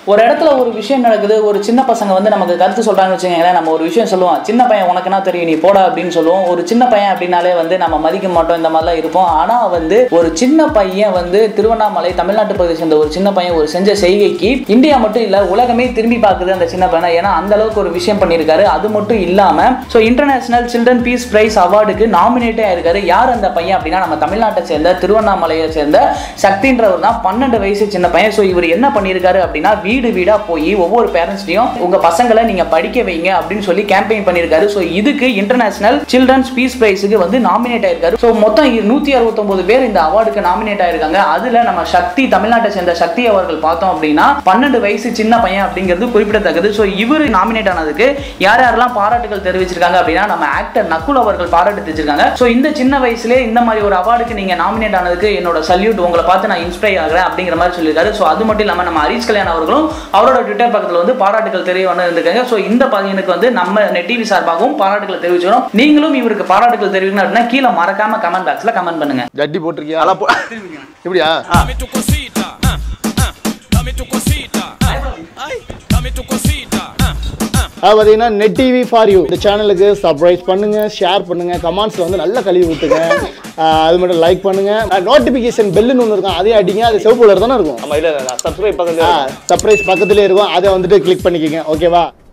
ஒரு இடத்துல ஒரு விஷயம் நடக்குது ஒரு சின்ன பசங்க வந்து நமக்கு கருத்து சொல்றாங்கன்னு வச்சுக்கோங்களேன் நம்ம ஒரு விஷயம் சொல்லுவோம் சின்ன பையன் உனக்கு என்ன தெரியும் நீ போடா அப்படின்னு சொல்லுவோம் ஒரு சின்ன பையன் அப்படின்னாலே வந்து நம்ம மதிக்க மாட்டோம் இந்த மாதிரிலாம் இருப்போம் ஆனா வந்து ஒரு சின்ன பையன் வந்து திருவண்ணாமலை தமிழ்நாட்டு பகுதியை சேர்ந்த ஒரு சின்ன பையன் ஒரு செஞ்ச செய்கைக்கு இந்தியா மட்டும் இல்ல உலகமே திரும்பி பார்க்குது அந்த சின்ன பையனை ஏன்னா அந்த அளவுக்கு ஒரு விஷயம் பண்ணியிருக்காரு அது மட்டும் இல்லாம so international children peace prize அவார்டுக்கு நாமினேட்டே ஆயிருக்காரு யார் அந்த பையன் அப்படின்னா நம்ம தமிழ்நாட்டை சேர்ந்த திருவண்ணாமலையை சேர்ந்த சக்தின்றவர் தான் பன்னெண்டு வயசு சின்ன பையன் ஸோ இவர் என்ன பண்ணியிருக்காரு அப்படின்னா வீடு வீடா போய் ஒவ்வொரு பேரண்ட்ஸ்டையும் உங்க பசங்களை நீங்க படிக்க வைங்க அப்படின்னு சொல்லி கேம்பெயின் பண்ணியிருக்காரு ஸோ இதுக்கு இன்டர்நேஷனல் சில்ட்ரன்ஸ் பீஸ் பிரைஸுக்கு வந்து நாமினேட் ஆயிருக்காரு ஸோ மொத்தம் நூத்தி அறுபத்தொன்பது பேர் இந்த அவார்டுக்கு நாமினேட் ஆயிருக்காங்க அதுல நம்ம சக்தி தமிழ்நாட்டை சேர்ந்த சக்தி அவர்கள் பார்த்தோம் அப்படின்னா பன்னெண்டு வயசு சின்ன பையன் அப்படிங்கிறது குறிப்பிடத்தக்கது ஸோ இவர் நாமினேட் ஆனதுக்கு யார் யாரெல்லாம் பாராட்டுகள் தெரிவிச்சிருக்காங்க அப்படின்னா நம்ம ஆக்டர் நக்குல் அவர்கள் பாராட்டு தெரிவிச்சிருக்காங்க ஸோ இந்த சின்ன வயசுலேயே இந்த மாதிரி ஒரு அவார்டுக்கு நீங்க நாமினேட் ஆனதுக்கு என்னோட சல்யூட் உங்களை பார்த்து நான் இன்ஸ்பைர் ஆகிறேன் அப்படிங்கிற மாதிரி சொல்லியிருக்காரு ஸோ அது மட்டும் இல்லாமல் நம்ம ஹரிஷ் கல்யாண் அவர்களும் அவரோட ட்விட்டர் பக்கத்தில் வந்து பாராட்டுகள் தெரிய வந்து இருந்திருக்காங்க ஸோ இந்த பையனுக்கு வந்து நம்ம நெட் டிவி சார்பாகவும் பாராட்டுகள் தெரிவிச்சிடும் நீங்களும் இவருக்கு பாராட்டுகள் தெரிவிக்கணும் அப்படின்னா கீழே மறக்காம கமெண்ட் பாக்ஸ்ல கமெண்ட் பண்ணுங்க ஜட்டி போட்டிருக்கியா அதெல்லாம் போ இப்படியா Dame tu cosita, ah, ah, dame tu cosita, ah, ay, dame tu cosita, ah, ah. அது பார்த்தீங்கன்னா நெட் டிவி ஃபார் யூ இந்த சேனலுக்கு சப்ஸ்கிரைப் பண்ணுங்க ஷேர் பண்ணுங்க கமெண்ட்ஸ்ல வந்து நல்ல கழுவி ஊத்துங்க ஆஹ் அது மட்டும் லைக் பண்ணுங்க நோட்டிபிகேஷன் பெல்லுன்னு ஒன்று இருக்கும் அதே அடிங்க அது சிவப்பு கலர் தானே இருக்கும் நம்ம இல்ல சப்ஸ்கிரைப் பக்கத்துல சர்ப்ரைஸ் பக்கத்துலேயே இருக்கும் அதை வந்துட்டு கிளிக் பண்ணிக்கோங்க ஓகேவா